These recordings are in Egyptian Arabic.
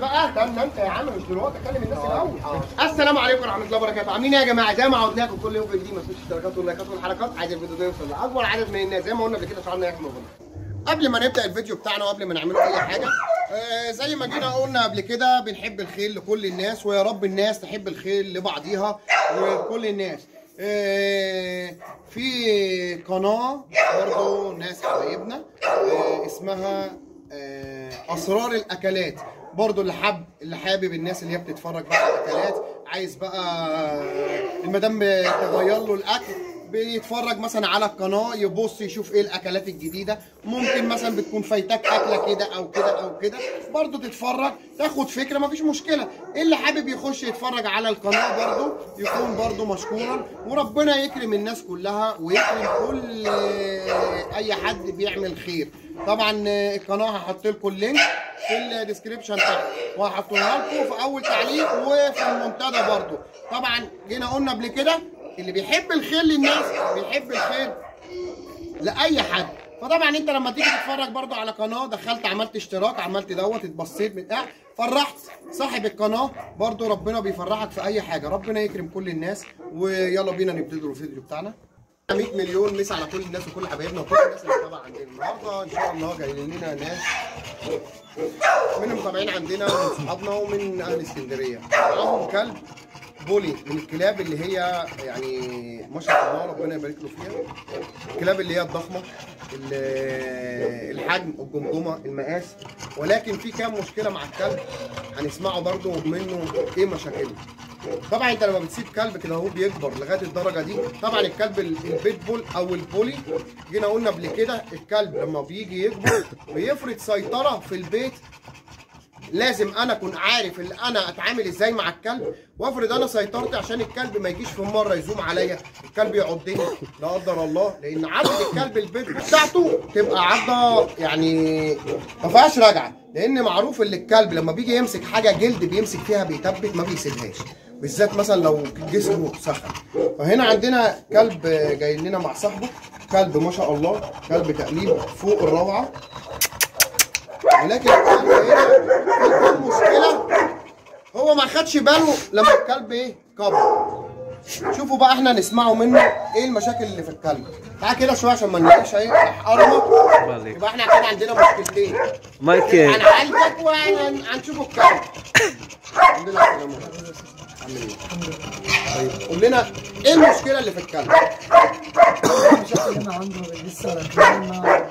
بقى استنى انت يا عم مش دلوقتي اكلم الناس الاول السلام عليكم ورحمه الله وبركاته عاملين ايه يا جماعه زي ما عودناكم كل يوم في جديد ما تنسوش الاشتراكات واللايكات والحركات عايز الفيديو ده يوصل لاكبر عدد من الناس زي ما قلنا قبل كده شعارنا يحمي ربنا قبل ما نبدا الفيديو بتاعنا وقبل ما نعمله اي حاجه آه زي ما جينا قلنا قبل كده بنحب الخير لكل الناس ويا رب الناس تحب الخير لبعضيها ولكل الناس آه في قناه برضه ناس حبايبنا آه اسمها آه اسرار الاكلات برضه اللي حب اللي حابب الناس اللي هي بتتفرج بقى على الاكلات عايز بقى المدام تغير له الاكل بيتفرج مثلا على القناه يبص يشوف ايه الاكلات الجديده ممكن مثلا بتكون فايتاك اكله كده او كده او كده برضه تتفرج تاخد فكره مفيش مشكله اللي حابب يخش يتفرج على القناه برضه يكون برضه مشكورا وربنا يكرم الناس كلها ويكرم كل اي حد بيعمل خير طبعا القناه هحط لكم اللينك في الديسكربشن تحت وهحطها لكم في اول تعليق وفي المنتدى برضه طبعا جينا قلنا قبل كده اللي بيحب الخير للناس بيحب الخير لاي حد فطبعا انت لما تيجي تتفرج برضو على قناه دخلت عملت اشتراك عملت دوت اتبصيت بتاع فرحت صاحب القناه برضو ربنا بيفرحك في اي حاجه ربنا يكرم كل الناس ويلا بينا نبتدي الفيديو بتاعنا 100 مليون مسا على كل الناس وكل حبايبنا وكل الناس اللي بتتابع عندنا النهارده ان شاء الله جاي لنا ناس من المتابعين عندنا ومن صحابنا ومن اهل اسكندريه معاهم كلب بولي من الكلاب اللي هي يعني ما شاء الله ربنا يبارك له فيها الكلاب اللي هي الضخمه الحجم الجمجمه المقاس ولكن في كام مشكله مع الكلب هنسمعه برده منه ايه مشاكله طبعا انت لما بتسيب كلب كده هو بيكبر لغايه الدرجه دي طبعا الكلب البيت بول او البولي جينا قلنا قبل كده الكلب لما بيجي يكبر بيفرض سيطره في البيت لازم انا اكون عارف اللي انا اتعامل ازاي مع الكلب وافرض انا سيطرت عشان الكلب ما يجيش في مره يزوم عليا الكلب يعضني لا قدر الله لان عضه الكلب البيت بتاعته تبقى عضه يعني ما فيهاش رجعه لان معروف ان الكلب لما بيجي يمسك حاجه جلد بيمسك فيها بيثبت ما بيسيبهاش بالذات مثلا لو جسمه سخن فهنا عندنا كلب جاي لنا مع صاحبه كلب ما شاء الله كلب تقليب فوق الروعه ولكن الكلب هنا في مشكله هو ما خدش باله لما الكلب ايه كبر شوفوا بقى احنا نسمعوا منه ايه المشاكل اللي في الكلب تعال كده شويه عشان ما نلاقيش ايه حرمه يبقى احنا كده عندنا مشكلتين مايك هنعالجك وهنشوف الكلب الحمد لله على السلامه عامل ايه؟ طيب قول لنا ايه المشكله اللي في الكلب؟ المشاكل اللي انا عنده لسه رجعنا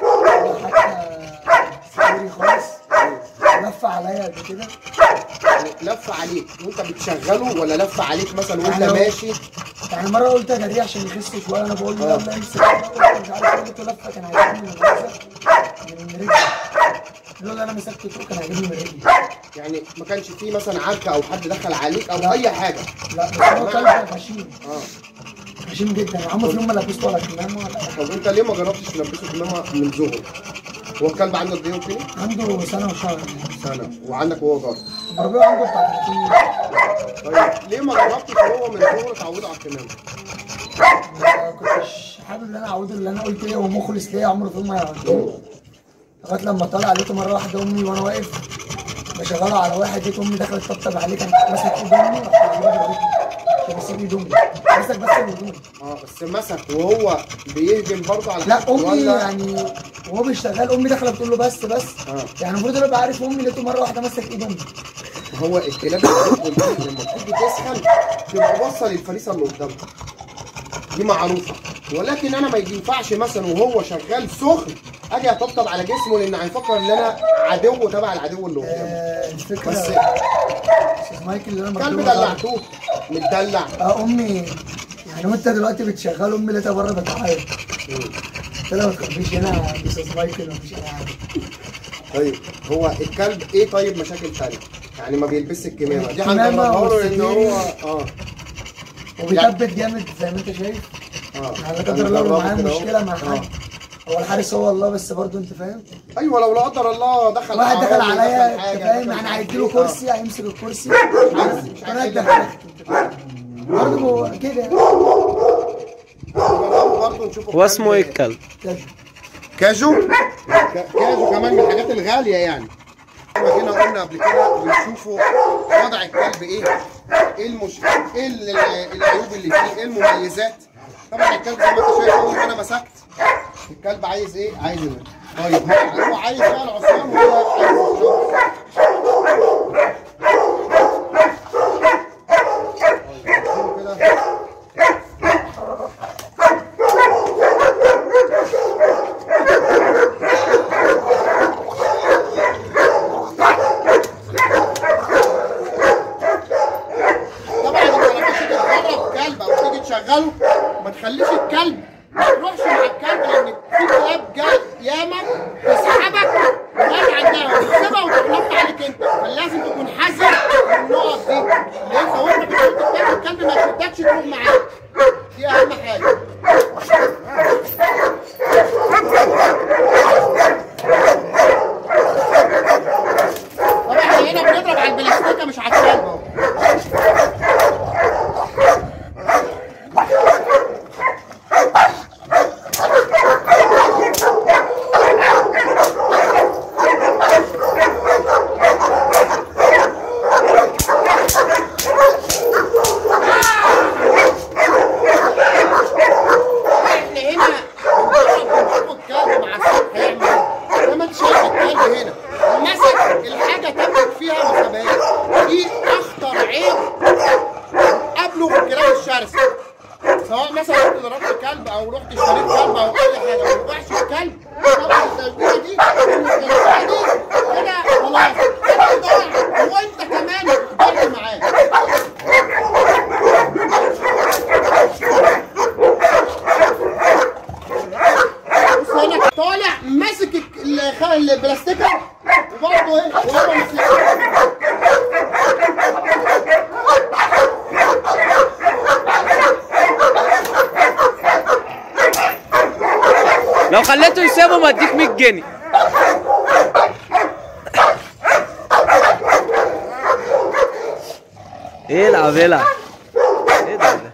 حتى سريري خالص لف عليا قد كده لف عليك وانت بتشغله ولا لف عليك مثلا وانت أنا- ماشي يعني مره قلت اجريه عشان يخس شويه انا بقول له يلا امسك مش عارف ايه قلت له لفه كان هيجيبني من الرزق من رجلي لولا انا مسكته كان هيجيبني من رجلي يعني ما كانش فيه مثلا عركه او حد دخل عليك او اي حاجه لا بس هو كلب غشيم اه غشيم جدا عمره في يوم ما لبسته ولا كمامه ولا أي حاجة. طب انت ليه ما جربتش تلبسه كمامه من زهر؟ هو الكلب عنده قد ايه قلت لي؟ عنده سنه وشهر سنه وعندك هو جار بربيه عنده بتاع 30 طيب ليه ما جربتش هو من زهر تعوده على الكمامه؟ ما كنتش حابب ان انا اعوده اللي انا قلت ايه هو مخلص ليا عمره في يوم ما يعوده لغايه لما طلع لقيته مره واحده امي وانا واقف بشغله على واحد لقيت امي دخلت تطبطب عليه كانت ماسك ايد امي رحت جايبها برجلي عشان اسيب ايد امي مسك بس الهدوم اه بس مسك وهو بيهجم برضه على لا حد امي ولا- يعني وهو بيشتغل امي داخله بتقول له بس بس اه يعني المفروض انا ابقى عارف امي لقيته مره واحده ماسك ايد امي هو الكلاب اللي بتدخل لما بتيجي تسخن تبقى باصه للفريسه اللي قدامها دي معروفه ولكن انا ما ينفعش مثلا وهو شغال سخن اجي اطبطب على جسمه لان هيفكر ان انا عدو تبع العدو اللي قدامه آه الفكره بس استاذ مايكل اللي انا كلب مخدوم عليه. دلعتوه متدلع اه امي يعني وانت دلوقتي بتشغل امي لقيتها بره بتعيط قلت لها ما تخبيش هنا يا استاذ مايكل مفيش اي حاجه طيب هو الكلب ايه طيب مشاكل تانية يعني ما بيلبسش الكمامه دي الكمامة هنجربها له لان هو والسجاير. اه وبيثبت جامد زي ما انت شايف اه يعني لا قدر الله لو معاه هنجربه كده مشكله أهو. مع آه. حد هو الحارس هو الله بس برضه انت فاهم ايوه لو لا قدر الله دخل واحد دخل عربي، عليا دخل حاجة، انت فاهم دخل يعني مش عارف هيديله إيه. آه. كرسي هيمسك الكرسي عايز- مش انا عايز ادي حاجة. حاجه برضه هو كده نجربه برضه نشوفه هو اسمه ايه الكلب. الكلب؟ كده كاجو ك- كاجو كمان من الحاجات الغاليه يعني احنا جينا قلنا قبل كده بنشوفوا وضع الكلب ايه ايه المش ايه ال- ال- العيوب اللي فيه ايه المميزات طبعا الكلب زي ما انت شايف اول ما انا مسكت الكلب عايز ايه عايز ينام. طيب هو هو عايز بقى العصيان ولا عايز الشرب؟ طيب هو كده طبعا انت لما تيجي تدرب كلب او تيجي تشغله ما تخليش الكلب ما تروحش مع الكلب لان في كلاب جاي ياما تسحبك لغايه عندها وتسيبها وتتنطط عليك انت فلازم تكون حذر من النقط دي ليه فوانت بتحط الكلب الكلب ما يشدكش تروح معاه دي اهم حاجه طبعا احنا هنا بنضرب على البلاستيكه مش على الكلب اهو احنا هنا بنضرب الكلب مع الصبح هيعمل ايه؟ زي ما انت شايف الكلب هنا مسك الحاجه تمسك فيها ما سابهاش دي اخطر عيب قبله في الكلاب الشرسه سواء مثلا رحت ضربت كلب او رحت اشتريت كلب او اي حاجه ما ينفعش الكلب طبعا التشبيهه دي التشبيهه دي كده خلاص كده ضاع وانت كمان ضعت معاه بص هنا طالع ماسك الخ- البلاستيكه وبرضه ايه وهو ماسكها لو خليته يسيبهم اديك 100 جنيه العب العب ايه ده ده؟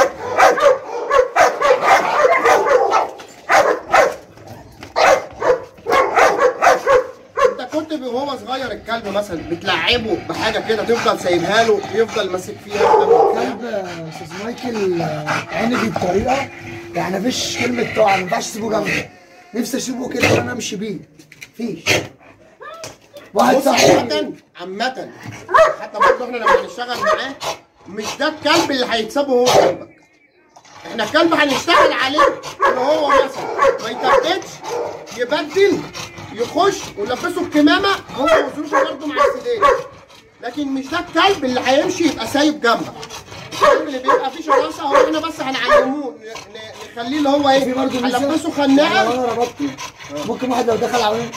انت كنت ب- وهو صغير الكلب مثلا بتلعبه بحاجه كده تفضل سايبها له يفضل ماسك فيها يفضل- كلب آه، استاذ مايكل آه، عندي بطريقه يعني مفيش كلمه طاعه ما ينفعش تسيبه جنبي نفسي اسيبه كده وانا امشي بيه مفيش واحد بص صاحبي عامة عامة حتى برضه احنا لما هنشتغل معاه مش ده الكلب اللي هيكسبه هو جنبك احنا الكلب هنشتغل عليه ان هو مثلا ما يترددش يبدل يخش ولبسه الكمامه هو وظروفه برضه مع السداد لكن مش ده الكلب اللي هيمشي يبقى سايب جنبك الكلب اللي بيبقى فيه شراسه هو احنا بس هنعلموه ن- ن- نخليه اللي هو في ايه برضه هنلبسه خناقه لو انا ربطته ممكن واحد لو دخل عليه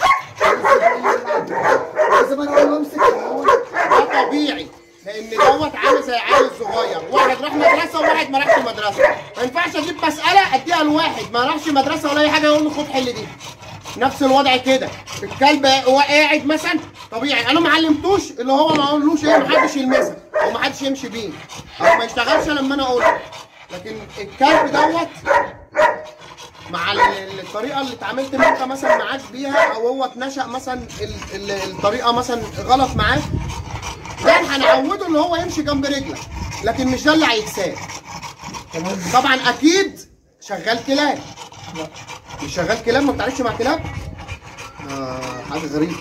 لازم انا اقول له امسك الأول. ده طبيعي لان دوت عامل زي عيل صغير واحد راح مدرسه وواحد ما راحش مدرسه ما ينفعش اجيب مساله اديها لواحد ما راحش مدرسه ولا اي حاجه يقول له خد حل دي نفس الوضع كده الكلب هو قاعد مثلا طبيعي انا ما علمتوش اللي هو ما اقولوش ايه ما حدش يلمسها او ما حدش يمشي بيه او ما يشتغلش لما انا اقول له. لكن الكلب دوت مع ال- ال- الطريقه اللي اتعاملت انت مثلا معاك بيها او هو اتنشأ مثلا ال- ال- الطريقه مثلا غلط معاه ده هنعوده ان هو يمشي جنب رجلك لكن مش ده اللي هيتساب تمام طبعا اكيد شغال كلاب لا مش شغال كلاب ما بتعرفش مع كلاب آه حاجه غريبه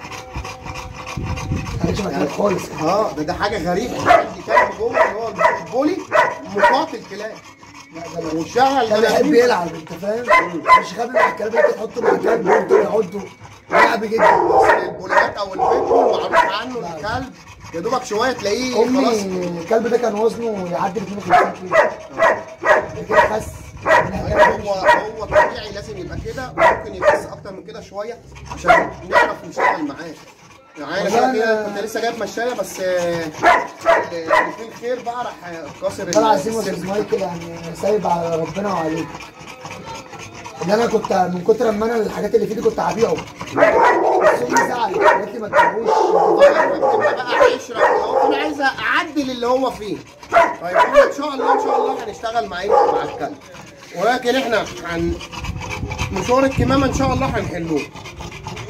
معلش ما كده خالص اه ده ده حاجه غريبه عندي كلب جوه اللي هو البولي مقاتل كلاب لا ده لا وشغل ده بيحب بني يلعب انت فاهم مش غبي مع الكلام اللي انت تحطه مع كلب ويفضل يعضه لعب جدا أصل البوليات او البيتبول معروف عنه الكلب يا دوبك شويه تلاقيه خلاص امي الكلب ده كان وزنه يعدي 52 كيلو ده كده خس من الكلب هو هو طبيعي لازم يبقى كده وممكن يخس اكتر من كده شويه عشان نعرف نشتغل معاه يعني انا كده كده كنت لسه جايب مشايه بس آه، اللي فيه الخير بقى راح كسر والله العظيم يا السلك. استاذ مايكل يعني سايب على ربنا وعليك ان انا كنت من كتر ما انا الحاجات اللي في ايدي كنت هبيعه بس امي زعلت قالت لي ما تبيعوش بتبقى بقى عشره وكده. فانا عايز اعدل اللي هو فيه طيب احنا ان شاء الله ان شاء الله هنشتغل مع ايه مع الكلب ولكن احنا عن مشوار الكمامه ان شاء الله هنحلوه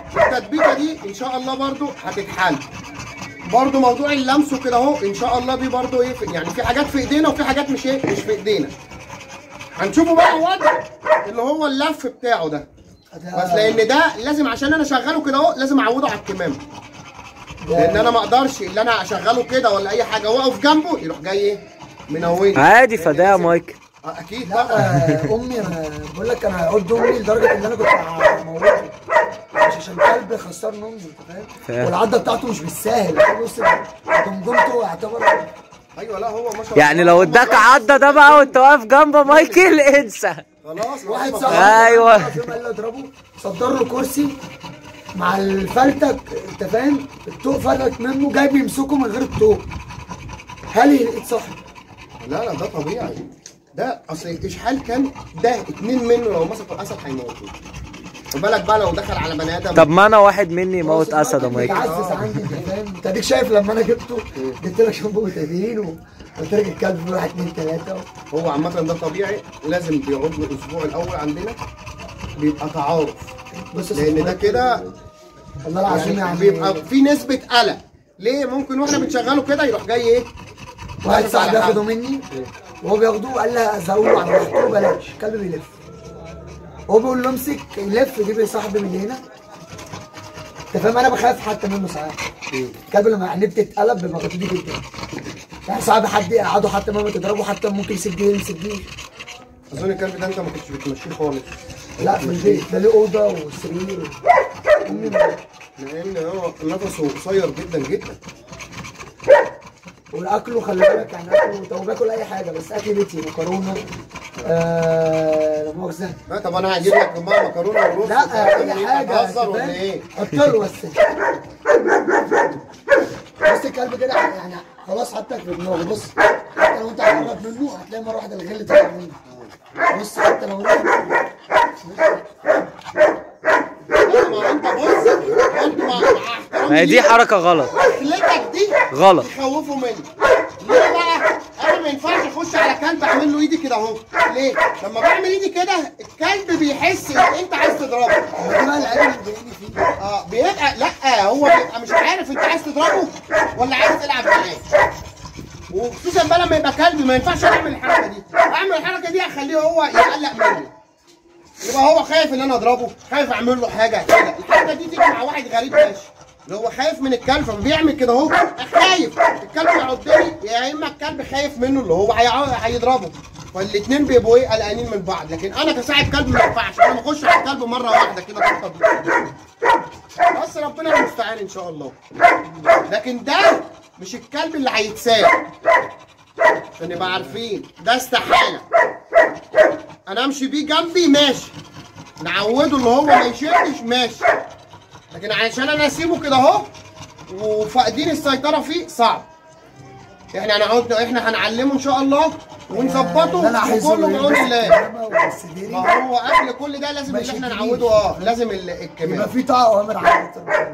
التثبيته دي ان شاء الله برضو هتتحل برضو موضوع اللمس وكده اهو ان شاء الله دي برضو ايه في- يعني في حاجات في ايدينا وفي حاجات مش ايه مش في ايدينا هنشوفه بقى الوضع اللي هو اللف بتاعه ده بس لان ده لازم عشان انا اشغله كده اهو لازم اعوده على الكمامه لان انا ما اقدرش اللي انا اشغله كده ولا اي حاجه واقف جنبه يروح جاي ايه منوني عادي فده يا مايكل آه، اكيد لا طبعا آه، امي انا بقول لك انا هقعد امي لدرجه ان انا كنت هموته مش عشان كلب خسرني امي انت فاهم فاهم. والعضه بتاعته مش بالساهل بص جمجمته يعتبر ايوه لا هو ما شاء الله يعني لو اداك عضه ده بقى وانت واقف جنب مايكل انسى خلاص واحد خلاص. صاحبي أيوة. فيلم قال له اضربه صدر له كرسي مع الفلتة انت فاهم الطوق فلت منه جاي بيمسكه من غير الطوق هل لقيت صاحبي لا لا ده طبيعي ده اصل الاشحال كان ده اتنين منه لو مسكوا الاسد هيموتوه خد بالك بقى لو دخل على بني ادم طب ما انا واحد مني يموت اسد يا مايكل متعزز عندي انت فاهم انت اديك شايف لما انا جبته جبت لك شامبو متابعين وقلت لك الكلب فيه واحد اثنين ثلاثه هو عامة ده طبيعي لازم بيقعد له الاسبوع الاول عندنا بيبقى تعارف بص يا لان ده صاحبي، كده والله العظيم يعني يعني بيبقى في نسبة قلق ليه ممكن واحنا بنشغله كده يروح جاي ايه واحد لافف صاحبي على حد. ياخده مني وهو بياخده قال لي ازوله على واحد قلت له بلاش الكلب بيلف هو بيقول له امسك يلف جيب لي صاحبي من هنا انت فاهم انا بخاف حتى منه ساعات الكلب لما عينيه بتتقلب بيبقى غطيدي جدا يعني صعب حد يقعده حتى مهما تضربه حتى ممكن يسيب جيل يمسك جيل اظن الكلب ده انت ما كنتش بتمشيه خالص لا في البيت ده ليه اوضه وسرير أمي ما- لان هو نفسه قصير جدا جدا والاكله خلي بالك يعني اكله طب هو بياكل اي حاجه بس اكل بيتي مكرونه آه لا مؤاخذه لا طب انا هجيب لك بقى مكرونه ورز لا وبتاع، اي حاجه هتهزر أنت ولا فاهم؟ ايه؟ حط له بس بص الكلب كده يعني خلاص حطك في دماغه بص حتى لو انت قربت منه هتلاقي مره واحده الغل طلع منه بص حتى لو لا، ما انت بص انت مع مع احترامي ما هي دي ليك، حركه غلط رجلتك دي غلط تخوفوا مني ليه بقى؟ انا ما ينفعش اخش على كلب اعمل له ايدي كده اهو ليه؟ لما بعمل ايدي كده الكلب بيحس ان انت عايز تضربه دي بقى العيب اللي مضايقني فيه اه بيبقى لا هو بيبقى مش عارف انت عايز تضربه ولا عايز تلعب معاه وخصوصا بقى لما يبقى كلب ما ينفعش اعمل الحركه دي اعمل الحركه دي اخليه هو يقلق مني يبقى هو خايف ان انا اضربه خايف اعمل له حاجه كده الحركه دي تيجي مع واحد غريب ماشي اللي هو خايف من الكلب فبيعمل كده اهو خايف الكلب يعضني يا اما الكلب خايف منه اللي هو هيع- هيضربه فالاثنين بيبقوا ايه قلقانين من بعض لكن انا كصاحب كلب ما ينفعش انا بخش على الكلب مره واحده كده طبطب بس ربنا المستعان ان شاء الله لكن ده مش الكلب اللي هيتساب عشان نبقى عارفين ده استحاله انا امشي بيه جنبي ماشي نعوده اللي هو ما يشدش ماشي لكن علشان انا اسيبه كده اهو وفاقدين السيطره فيه صعب احنا هنقعد احنا هنعلمه ان شاء الله ونظبطه ده انا عايزه وكله بعون الله الكمامة والسديري. ما هو قبل كل ده لازم ما ان احنا يشدنيش. نعوده اه لازم ال- الكمام يبقى في طاقه اوامر عاليه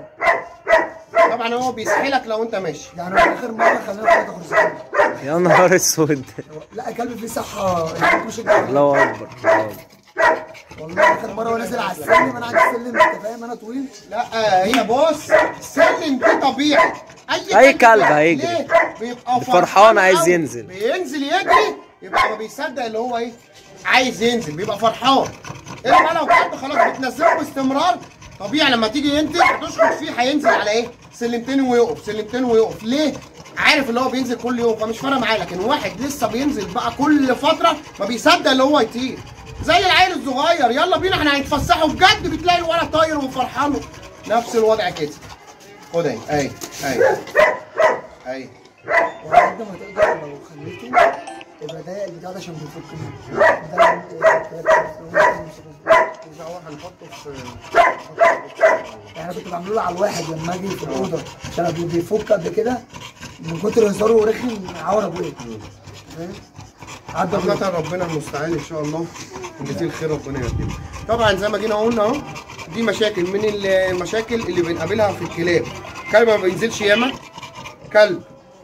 طبعا هو بيسحلك لو انت ماشي يعني أنا اخر مره خلينا خلاص تاخد الزمن. يا نهار اسود لا الكلب فيه صحه الكلب مش الجو. الله اكبر الله أكبر. والله اخر مره وانا نازل على السلم انا عندي السلم انت فاهم انا طويل لا هي بص سلم دي طبيعي أي كلب كلب بقى هيجري. ليه؟ بيبقى فرحان عايز أوي. ينزل. بينزل يجري يبقى ما بيصدق اللي هو ايه عايز ينزل بيبقى فرحان الا بقى لو كلب خلاص بتنزله باستمرار طبيعي لما تيجي ينزل هتشخط فيه هينزل على ايه سلمتين ويقف سلمتين ويقف ليه عارف اللي هو بينزل كل يوم فمش فارقه معاه لكن واحد لسه بينزل بقى كل فتره ما بيصدق اللي هو يطير زي العيل الصغير يلا بينا احنا هنتفسحوا بجد بتلاقي الولد طاير وفرحان نفس الوضع كده خد اهي اهي اهي اهي وعلى قد ما تقدر لو خليته يبقى ضيق البتاع ده عشان بيفك منه ده هو هنحطه في يعني انا كنت بعمله له على الواحد لما اجي في الاوضه عشان أبقى بيفك قبل كده من كتر هزاره ورخم عور ابويا فاهم؟ عدى أبويا. عامة ربنا المستعان ان شاء الله ان فيه الخير ربنا يهديه. طبعا زي ما جينا قلنا اهو دي مشاكل من المشاكل اللي بنقابلها في الكلاب. كلب ما بينزلش ياما كلب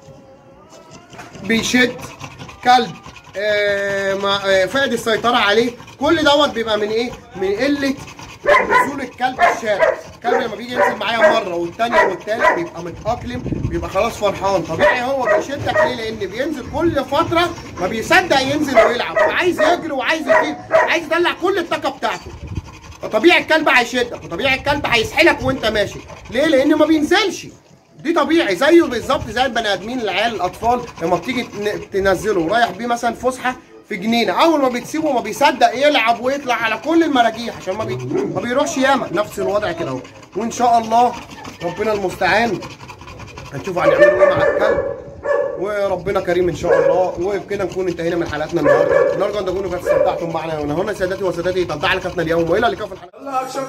بيشد كلب آه ما آه فقد السيطرة عليه كل دوت بيبقى من ايه؟ من قلة نزول الكلب الشارع الكلب لما بيجي ينزل معايا مره والثانيه والثالث بيبقى متاقلم بيبقى خلاص فرحان طبيعي هو بيشدك ليه لان بينزل كل فتره ما بيصدق ينزل ويلعب عايز يجري وعايز يطير عايز يطلع كل الطاقه بتاعته فطبيعي الكلب هيشدك وطبيعي الكلب هيسحلك وانت ماشي ليه لان ما بينزلش دي طبيعي زيه بالظبط زي البني ادمين العيال الاطفال لما بتيجي تن- تنزله رايح بيه مثلا فسحه في جنينه اول ما بتسيبه ما بيصدق يلعب ويطلع على كل المراجيح عشان ما, بي... ما بيروحش ياما نفس الوضع كده اهو وان شاء الله ربنا المستعان هنشوف هنعملوا ايه مع الكلب وربنا كريم ان شاء الله وبكده نكون انتهينا من حلقتنا النهارده نرجو ان تكونوا قد استمتعتم معنا هنا سادتي وسادتي تضع حلقتنا اليوم والى اللقاء في الحلقه يلا اكشن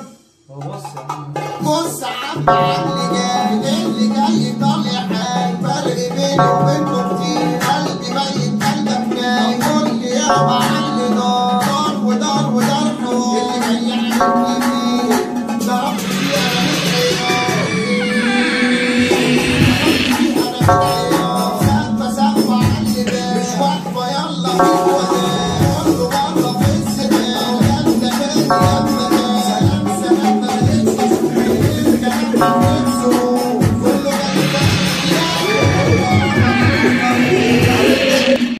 بص عم اللي جاي اللي جاي طالع حال فرق بيني وبينكم كتير قلبي ميت قلبك نايم قول لي يا معلم دار ودار ودار حور اللي جاي يعمل فيه ضربت فيه انا مش عيار انا مش عيار سقفه سقفه على اللي مش واقفه يلا